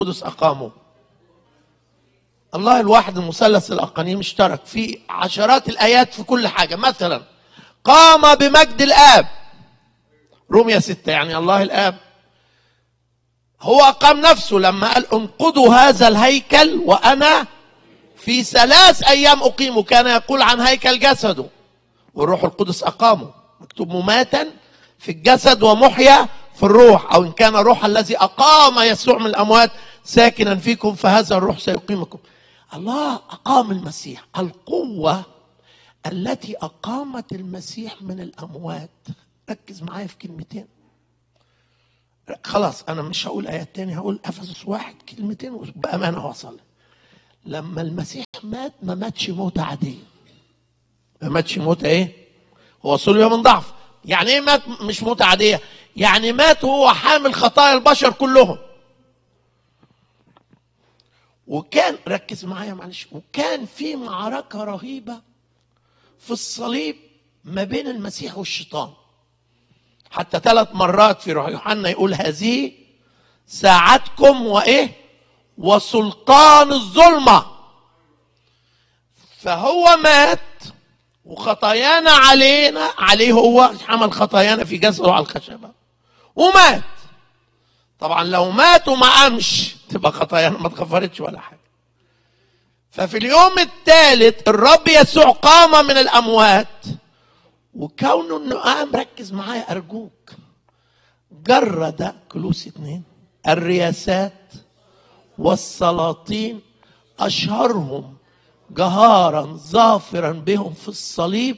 القدس أقامه الله الواحد المثلث الأقانيم اشترك في عشرات الآيات في كل حاجة مثلا قام بمجد الآب رومية ستة يعني الله الآب هو أقام نفسه لما قال انقضوا هذا الهيكل وأنا في ثلاث أيام أقيمه كان يقول عن هيكل جسده والروح القدس أقامه مكتوب مماتا في الجسد ومحيا في الروح أو إن كان الروح الذي أقام يسوع من الأموات ساكنا فيكم فهذا الروح سيقيمكم الله أقام المسيح القوة التي أقامت المسيح من الأموات ركز معايا في كلمتين خلاص أنا مش هقول آيات تاني هقول أفسس واحد كلمتين بأمانة وصل لما المسيح مات ما ماتش موتة عادية ما ماتش موتة إيه؟ هو صلب من ضعف يعني إيه مات مش موتة عادية؟ يعني مات وهو حامل خطايا البشر كلهم وكان ركز معايا معلش وكان في معركة رهيبة في الصليب ما بين المسيح والشيطان حتى ثلاث مرات في روح يوحنا يقول هذه ساعتكم وايه وسلطان الظلمه فهو مات وخطايانا علينا عليه هو حمل خطايانا في جسده على الخشبه ومات طبعا لو مات وما قامش تبقى خطايانا ما اتغفرتش ولا حاجه ففي اليوم الثالث الرب يسوع قام من الاموات وكونه انه قام ركز معايا ارجوك جرد كلوس اتنين الرياسات والسلاطين اشهرهم جهارا ظافرا بهم في الصليب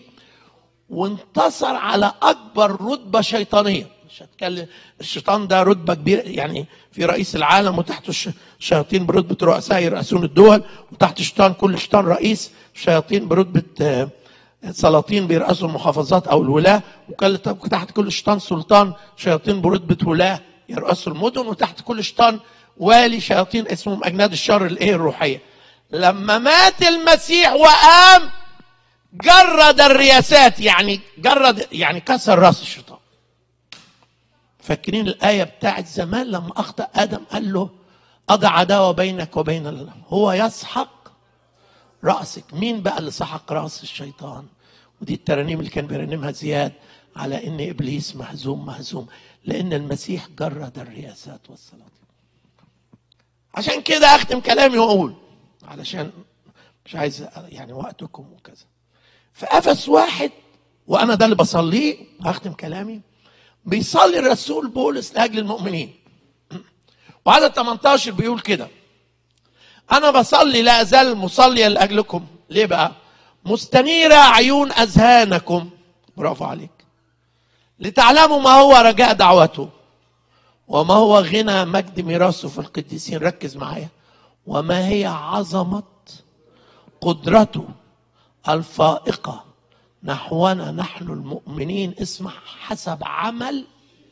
وانتصر على اكبر رتبه شيطانيه مش هتكلم الشيطان ده رتبه كبيره يعني في رئيس العالم وتحته الش- شياطين برتبه رؤساء يرأسون الدول وتحت شيطان كل شيطان رئيس شياطين برتبه آه، سلاطين بيرأسوا المحافظات او الولاة وكان تحت كل شيطان سلطان شياطين برتبه ولاة يرأسوا المدن وتحت كل شيطان والي شياطين اسمهم اجناد الشر الايه الروحيه لما مات المسيح وقام جرد الرياسات يعني جرد يعني كسر راس الشيطان فاكرين الآية بتاعت زمان لما أخطأ آدم قال له أضع عداوة بينك وبين الله هو يسحق رأسك مين بقى اللي سحق رأس الشيطان ودي الترانيم اللي كان بيرنمها زياد على ان ابليس مهزوم مهزوم لان المسيح جرد الرياسات والسلاطين عشان كده اختم كلامي واقول علشان مش عايز يعني وقتكم وكذا فافس واحد وانا ده اللي بصليه اختم كلامي بيصلي الرسول بولس لاجل المؤمنين وعدد 18 بيقول كده انا بصلي لا ازال مصليا لاجلكم ليه بقى مستنيره عيون اذهانكم برافو عليك لتعلموا ما هو رجاء دعوته وما هو غنى مجد ميراثه في القديسين ركز معايا وما هي عظمه قدرته الفائقه نحونا نحن المؤمنين اسمع حسب عمل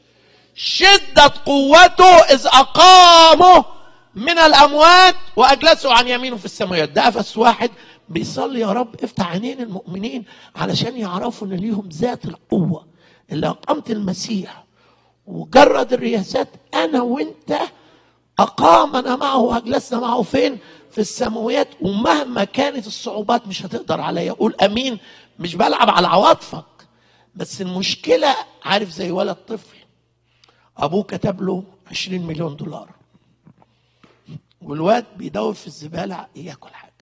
شدة قوته إذ أقامه من الأموات وأجلسوا عن يمينه في السماوات ده أفس واحد بيصلي يا رب افتح عينين المؤمنين علشان يعرفوا ان ليهم ذات القوة اللي أقامت المسيح وجرد الرياسات أنا وأنت أقامنا معه وأجلسنا معه فين؟ في السماوات ومهما كانت الصعوبات مش هتقدر عليا قول أمين مش بلعب على عواطفك بس المشكلة عارف زي ولد طفل ابوه كتب له 20 مليون دولار والواد بيدور في الزباله ياكل حاجه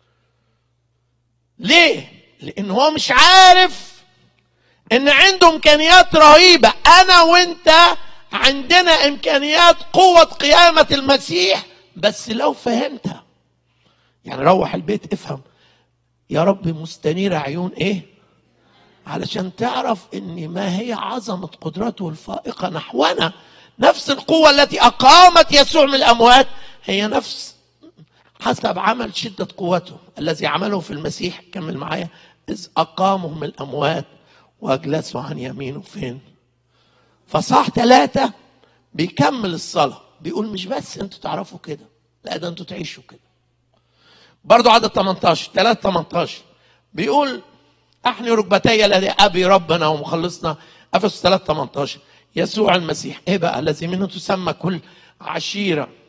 ليه لان هو مش عارف ان عنده امكانيات رهيبه انا وانت عندنا امكانيات قوه قيامه المسيح بس لو فهمتها يعني روح البيت افهم يا رب مستنير عيون ايه علشان تعرف ان ما هي عظمه قدرته الفائقه نحونا نفس القوه التي اقامت يسوع من الاموات هي نفس حسب عمل شده قوته الذي عمله في المسيح كمل معايا اذ اقامه من الاموات واجلسوا عن يمينه فين فصح ثلاثة بيكمل الصلاة بيقول مش بس انتوا تعرفوا كده لا ده انتوا تعيشوا كده برضو عدد 18 3 18 بيقول احني ركبتي الذي ابي ربنا ومخلصنا افسس 3 18 يسوع المسيح ايه بقى الذي منه تسمى كل عشيره